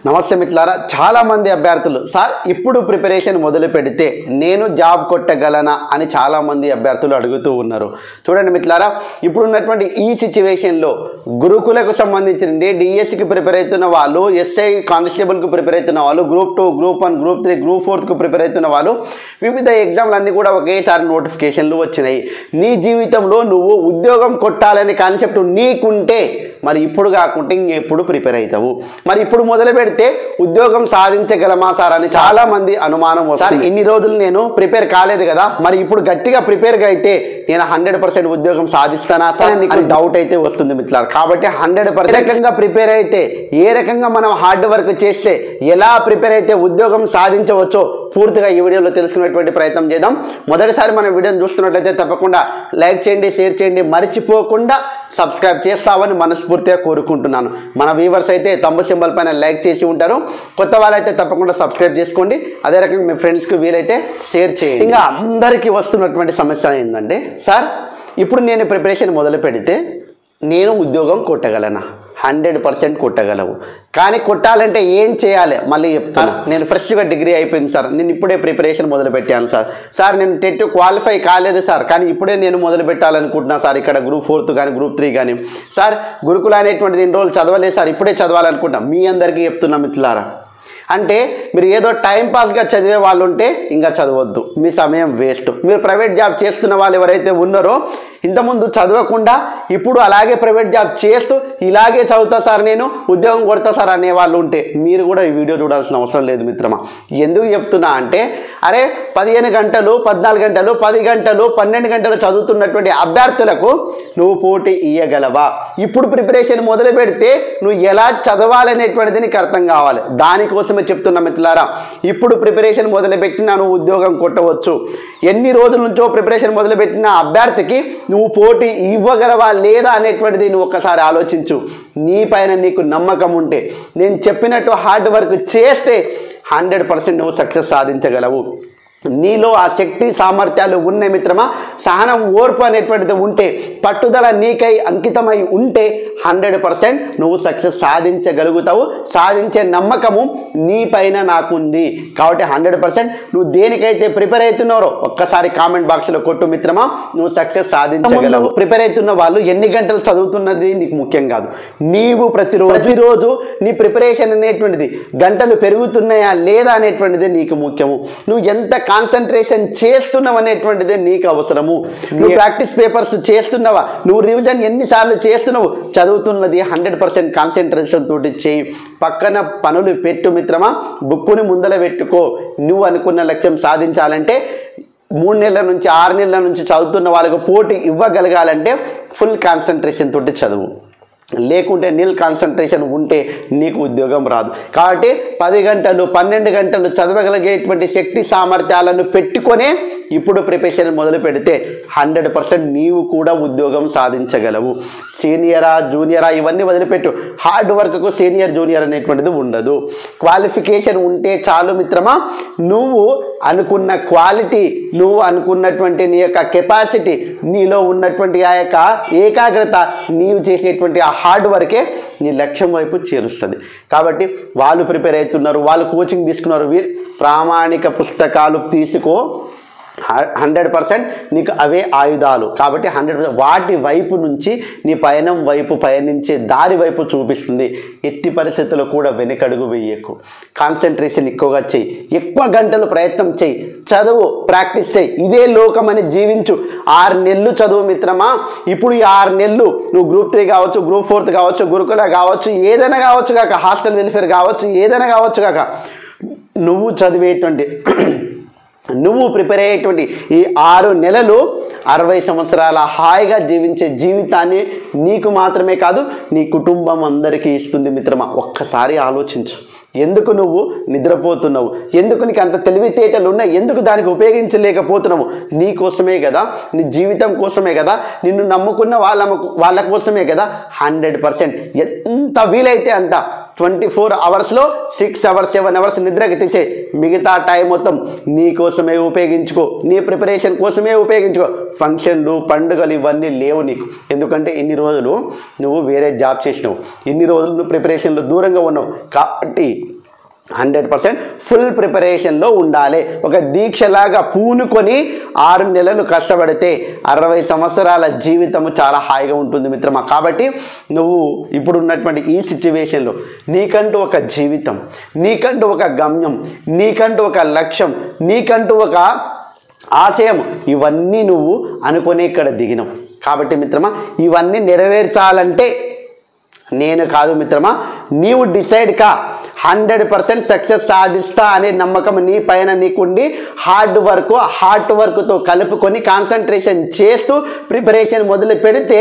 నమస్తే మిత్రులారా చాలామంది అభ్యర్థులు సార్ ఇప్పుడు ప్రిపరేషన్ మొదలు పెడితే నేను జాబ్ కొట్టగలనా అని చాలామంది అభ్యర్థులు అడుగుతూ ఉన్నారు చూడండి మిత్రులారా ఇప్పుడు ఉన్నటువంటి ఈ సిచ్యువేషన్లో గురుకులకు సంబంధించిన డిఎస్సికి ప్రిపేర్ అవుతున్న వాళ్ళు ఎస్ఐ కానిస్టేబుల్కి ప్రిపేర్ అవుతున్న వాళ్ళు group two group one group three group ఫోర్త్కి ప్రిపేర్ అవుతున్న వాళ్ళు వివిధ ఎగ్జామ్లు అన్నీ కూడా ఒకేసారి నోటిఫికేషన్లు వచ్చినాయి నీ జీవితంలో నువ్వు ఉద్యోగం కొట్టాలనే కాన్సెప్ట్ నీకుంటే మరి ఇప్పుడు కాకుంటే ఇంకెప్పుడు ప్రిపేర్ అవుతావు మరి ఇప్పుడు మొదలు పెడితే ఉద్యోగం సాధించగలమా సార్ అని చాలా మంది అనుమానం వస్తుంది ఇన్ని రోజులు నేను ప్రిపేర్ కాలేదు కదా మరి ఇప్పుడు గట్టిగా ప్రిపేర్గా అయితే నేను హండ్రెడ్ పర్సెంట్ ఉద్యోగం సాధిస్తానా సార్ అని నీకు డౌట్ అయితే వస్తుంది మిత్రులారు కాబట్టి హండ్రెడ్ పర్సెంట్ రకంగా ప్రిపేర్ అయితే ఏ రకంగా మనం హార్డ్ వర్క్ చేస్తే ఎలా ప్రిపేర్ అయితే ఉద్యోగం సాధించవచ్చో పూర్తిగా ఈ వీడియోలో తెలుసుకునేటువంటి ప్రయత్నం చేద్దాం మొదటిసారి మన వీడియోని చూస్తున్నట్లయితే తప్పకుండా లైక్ చేయండి షేర్ చేయండి మర్చిపోకుండా సబ్స్క్రైబ్ చేస్తామని మనస్ఫూర్తిగా కోరుకుంటున్నాను మన వ్యూవర్స్ అయితే తమ్ము సింబల్ పైన లైక్ చేసి ఉంటారు కొత్త వాళ్ళైతే తప్పకుండా సబ్స్క్రైబ్ చేసుకోండి అదే రకంగా మీ ఫ్రెండ్స్కి వీలైతే షేర్ చేయండి ఇంకా అందరికీ వస్తున్నటువంటి సమస్య ఏంటంటే సార్ ఇప్పుడు నేను ప్రిపరేషన్ మొదలు పెడితే నేను ఉద్యోగం కొట్టగలనా హండ్రెడ్ పర్సెంట్ కొట్టగలవు కానీ కొట్టాలంటే ఏం చేయాలి మళ్ళీ చెప్తాను నేను ఫ్రెష్గా డిగ్రీ అయిపోయింది సార్ నేను ఇప్పుడే ప్రిపరేషన్ మొదలు పెట్టాను సార్ సార్ నేను టెట్ క్వాలిఫై కాలేదు సార్ కానీ ఇప్పుడే నేను మొదలు పెట్టాలనుకుంటున్నా సార్ ఇక్కడ గ్రూప్ ఫోర్త్ కానీ గ్రూప్ త్రీ కానీ సార్ గురుకుల అనేటువంటిది ఇన్ని రోజులు చదవలేదు సార్ ఇప్పుడే చదవాలనుకుంటున్నా మీ అందరికీ చెప్తున్నా మిత్రులారా అంటే మీరు ఏదో టైం పాస్గా చదివే వాళ్ళు ఉంటే ఇంకా చదవద్దు మీ సమయం వేస్ట్ మీరు ప్రైవేట్ జాబ్ చేస్తున్న వాళ్ళు ఎవరైతే ఉన్నారో ఇంతకుముందు చదవకుండా ఇప్పుడు అలాగే ప్రైవేట్ జాబ్ చేస్తూ ఇలాగే చదువుతా సార్ నేను ఉద్యోగం కొడతా సార్ అనే వాళ్ళు ఉంటే మీరు కూడా ఈ వీడియో చూడాల్సిన అవసరం లేదు మిత్రమా ఎందుకు చెప్తున్నా అంటే అరే పదిహేను గంటలు పద్నాలుగు గంటలు పది గంటలు పన్నెండు గంటలు చదువుతున్నటువంటి అభ్యర్థులకు నువ్వు పోటీ ఇయ్యగలవా ఇప్పుడు ప్రిపరేషన్ మొదలు పెడితే నువ్వు ఎలా చదవాలనేటువంటిది నీకు అర్థం కావాలి దానికోసమే చెప్తున్నా మిత్రులారా ఇప్పుడు ప్రిపరేషన్ మొదలుపెట్టినా నువ్వు ఉద్యోగం కొట్టవచ్చు ఎన్ని రోజుల నుంచో ప్రిపరేషన్ మొదలుపెట్టిన అభ్యర్థికి నువ్వు పోటీ ఇవ్వగలవా లేదా అనేటువంటిది నువ్వు ఒక్కసారి ఆలోచించు నీ పైన నీకు నమ్మకం ఉంటే నేను చెప్పినట్టు హార్డ్ వర్క్ చేస్తే హండ్రెడ్ పర్సెంట్ నువ్వు సక్సెస్ సాధించగలవు నీలో ఆ శక్తి సామర్థ్యాలు ఉన్న మిత్రమా సహనం ఓర్పు అనేటువంటిది ఉంటే పట్టుదల నీకై అంకితమై ఉంటే హండ్రెడ్ పర్సెంట్ నువ్వు సక్సెస్ సాధించగలుగుతావు సాధించే నమ్మకము నీ పైన నాకుంది కాబట్టి హండ్రెడ్ పర్సెంట్ నువ్వు దేనికైతే ప్రిపేర్ అవుతున్నారో ఒక్కసారి కామెంట్ బాక్స్లో కొట్టు మిత్రమా నువ్వు సక్సెస్ సాధించగలవు ప్రిపేర్ అవుతున్న వాళ్ళు ఎన్ని గంటలు చదువుతున్నది నీకు ముఖ్యం కాదు నీవు ప్రతిరోజు ప్రతిరోజు నీ ప్రిపరేషన్ అనేటువంటిది గంటలు పెరుగుతున్నాయా లేదా అనేటువంటిది నీకు ముఖ్యము నువ్వు ఎంత కాన్సన్ట్రేషన్ చేస్తున్నావు అనేటువంటిదే నీకు అవసరము నువ్వు ప్రాక్టీస్ పేపర్స్ చేస్తున్నావా నువ్వు రివిజన్ ఎన్నిసార్లు చేస్తున్నావు చదువుతున్నది హండ్రెడ్ పర్సెంట్ కాన్సన్ట్రేషన్ తోటి చేయి పక్కన పనులు పెట్టు మిత్రమా బుక్కుని ముందల పెట్టుకో నువ్వు అనుకున్న లక్ష్యం సాధించాలంటే మూడు నెలల నుంచి ఆరు నెలల నుంచి చదువుతున్న వాళ్ళకు పోటీ ఇవ్వగలగాలంటే ఫుల్ కాన్సన్ట్రేషన్ తోటి చదువు లేకుంటే నీల్ కాన్సన్ట్రేషన్ ఉంటే నీకు ఉద్యోగం రాదు కాబట్టి పది గంటలు పన్నెండు గంటలు చదవగలిగేటువంటి శక్తి సామర్థ్యాలను పెట్టుకొనే ఇప్పుడు ప్రిపరేషన్ మొదలు పెడితే హండ్రెడ్ పర్సెంట్ నీవు కూడా ఉద్యోగం సాధించగలవు సీనియరా జూనియరా ఇవన్నీ వదిలిపెట్టు హార్డ్ వర్క్కు సీనియర్ జూనియర్ అనేటువంటిది ఉండదు క్వాలిఫికేషన్ ఉంటే చాలు మిత్రమా నువ్వు అనుకున్న క్వాలిటీ నువ్వు అనుకున్నటువంటి నీ యొక్క కెపాసిటీ నీలో ఉన్నటువంటి ఆ యొక్క ఏకాగ్రత నీవు చేసేటువంటి ఆ హార్డ్ వర్కే నీ లక్ష్యం వైపు చేరుస్తుంది కాబట్టి వాళ్ళు ప్రిపేర్ అవుతున్నారు వాళ్ళు కోచింగ్ తీసుకున్నారు వీరు ప్రామాణిక పుస్తకాలు తీసుకో హండ్రెడ్ పర్సెంట్ నీకు అవే ఆయుధాలు కాబట్టి హండ్రెడ్ వాటి వైపు నుంచి నీ పయనం వైపు పయనించే దారి వైపు చూపిస్తుంది ఎట్టి పరిస్థితుల్లో కూడా వెనకడుగు వేయకు కాన్సన్ట్రేషన్ ఎక్కువగా చెయ్యి ఎక్కువ గంటలు ప్రయత్నం చెయ్యి చదువు ప్రాక్టీస్ చేయి ఇదే లోకమని జీవించు ఆరు నెలలు చదువు మిత్రమా ఇప్పుడు ఈ ఆరు నెలలు నువ్వు గ్రూప్ త్రీ కావచ్చు గ్రూప్ ఫోర్త్ కావచ్చు గురుకుల కావచ్చు ఏదైనా కావచ్చు కాక హాస్టల్ వెల్ఫేర్ కావచ్చు ఏదైనా కావచ్చు కాక నువ్వు చదివేటువంటి నువ్వు ప్రిపేర్ అయ్యేటువంటి ఈ ఆరు నెలలు అరవై సంవత్సరాల హాయిగా జీవించే జీవితాన్ని నీకు మాత్రమే కాదు నీ కుటుంబం అందరికీ ఇస్తుంది మిత్రమా ఒక్కసారి ఆలోచించు ఎందుకు నువ్వు నిద్రపోతున్నావు ఎందుకు నీకు అంత తెలివితేటలు ఉన్నాయి ఎందుకు దానికి ఉపయోగించలేకపోతున్నావు నీ కోసమే కదా నీ జీవితం కోసమే కదా నిన్ను నమ్ముకున్న వాళ్ళ వాళ్ళ కోసమే కదా హండ్రెడ్ పర్సెంట్ ఎంత వీలైతే అంత ట్వంటీ ఫోర్ అవర్స్లో సిక్స్ అవర్స్ సెవెన్ అవర్స్ నిద్రకి తీసే మిగతా టైం మొత్తం నీ కోసమే ఉపయోగించుకో నీ ప్రిపరేషన్ కోసమే ఉపయోగించుకో ఫంక్షన్లు పండుగలు ఇవన్నీ లేవు నీకు ఎందుకంటే ఇన్ని రోజులు నువ్వు వేరే జాబ్ చేసినావు ఇన్ని రోజులు నువ్వు ప్రిపరేషన్లో దూరంగా ఉన్నావు కాబట్టి హండ్రెడ్ పర్సెంట్ ఫుల్ ప్రిపరేషన్లో ఉండాలి ఒక దీక్షలాగా పూనుకొని ఆరు నెలలు కష్టపడితే అరవై సంవత్సరాల జీవితము చాలా హాయిగా ఉంటుంది మిత్రమా కాబట్టి నువ్వు ఇప్పుడు ఉన్నటువంటి ఈ సిచ్యువేషన్లో నీకంటూ ఒక జీవితం నీకంటూ ఒక గమ్యం నీకంటూ ఒక లక్ష్యం నీకంటూ ఒక ఆశయం ఇవన్నీ నువ్వు అనుకునే ఇక్కడ దిగినావు కాబట్టి మిత్రమా ఇవన్నీ నెరవేర్చాలంటే నేను కాదు మిత్రమా నీవు డిసైడ్ కా హండ్రెడ్ పర్సెంట్ సక్సెస్ సాధిస్తా అనే నమ్మకం నీ పైన నీకుండి హార్డ్ వర్క్ హార్డ్ వర్క్తో కలుపుకొని కాన్సన్ట్రేషన్ చేస్తూ ప్రిపరేషన్ మొదలు పెడితే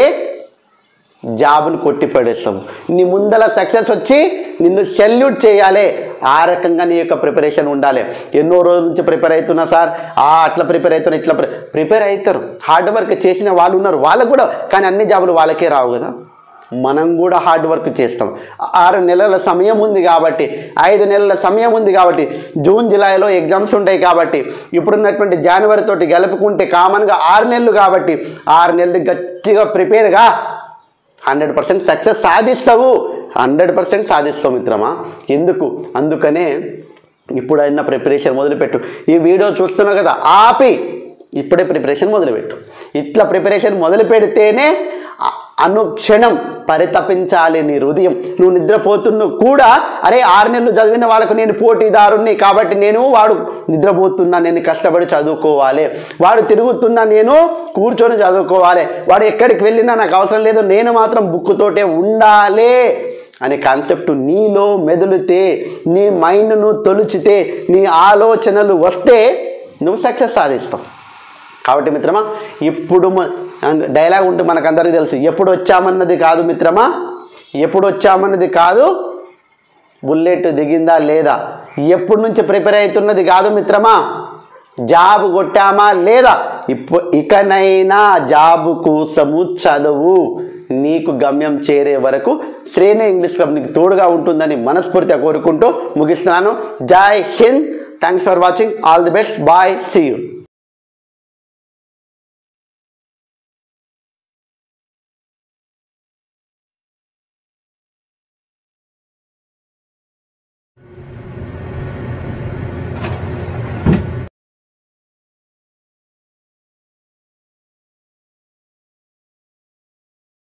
జాబును కొట్టి పడేస్తావు నీ ముందల సక్సెస్ వచ్చి నిన్ను సెల్యూట్ చేయాలి ఆ రకంగా నీ యొక్క ప్రిపరేషన్ ఉండాలి ఎన్నో రోజుల నుంచి ప్రిపేర్ అవుతున్నా సార్ ఆ అట్లా ప్రిపేర్ అవుతున్నా ఇట్లా ప్రిపేర్ అవుతారు హార్డ్ వర్క్ చేసిన వాళ్ళు ఉన్నారు వాళ్ళకు కూడా కానీ అన్ని జాబులు వాళ్ళకే రావు కదా మనం కూడా హార్డ్ వర్క్ చేస్తాం ఆరు నెలల సమయం ఉంది కాబట్టి ఐదు నెలల సమయం ఉంది కాబట్టి జూన్ జూలైలో ఎగ్జామ్స్ ఉంటాయి కాబట్టి ఇప్పుడున్నటువంటి జనవరి తోటి గలుపుకుంటే కామన్గా ఆరు నెలలు కాబట్టి ఆరు నెలలు గట్టిగా ప్రిపేర్గా హండ్రెడ్ పర్సెంట్ సక్సెస్ సాధిస్తావు హండ్రెడ్ పర్సెంట్ సాధిస్తావు మిత్రమా ఎందుకు అందుకనే ఇప్పుడైనా ప్రిపరేషన్ మొదలుపెట్టు ఈ వీడియో చూస్తున్నావు కదా ఆపి ఇప్పుడే ప్రిపరేషన్ మొదలుపెట్టు ఇట్లా ప్రిపరేషన్ మొదలు పెడితేనే అ- అనుక్షణం పరితపించాలి నీ హృదయం నువ్వు నిద్రపోతున్నా కూడా అరే ఆరు నెలలు చదివిన వాళ్ళకు నేను పోటీదారుణ్ణి కాబట్టి నేను వాడు నిద్రపోతున్నా నేను కష్టపడి చదువుకోవాలి వాడు తిరుగుతున్నా నేను కూర్చొని చదువుకోవాలి వాడు ఎక్కడికి వెళ్ళినా నాకు అవసరం లేదు నేను మాత్రం బుక్కుతోటే ఉండాలి అనే కాన్సెప్ట్ నీలో మెదులుతే నీ మైండ్ను తొలిచితే నీ ఆలోచనలు వస్తే నువ్వు సక్సెస్ సాధిస్తావు కాబట్టి మిత్రమా ఇప్పుడు మ- అంద- డైలాగ్ ఉంటే మనకందరికీ తెలుసు ఎప్పుడు వచ్చామన్నది కాదు మిత్రమా ఎప్పుడు వచ్చామన్నది కాదు బుల్లెట్ దిగిందా లేదా ఎప్పటి నుంచి ప్రిపేర్ అవుతున్నది కాదు మిత్రమా జాబ్ కొట్టామా లేదా ఇప్పు ఇకనైనా జాబ్ కోసము చదువు నీకు గమ్యం చేరే వరకు శ్రేణి ఇంగ్లీష్ క్లబ్ నీకు తోడుగా ఉంటుందని మనస్ఫూర్తిగా కోరుకుంటూ ముగిస్తున్నాను Jai Hind thanks for watching all the best bye see you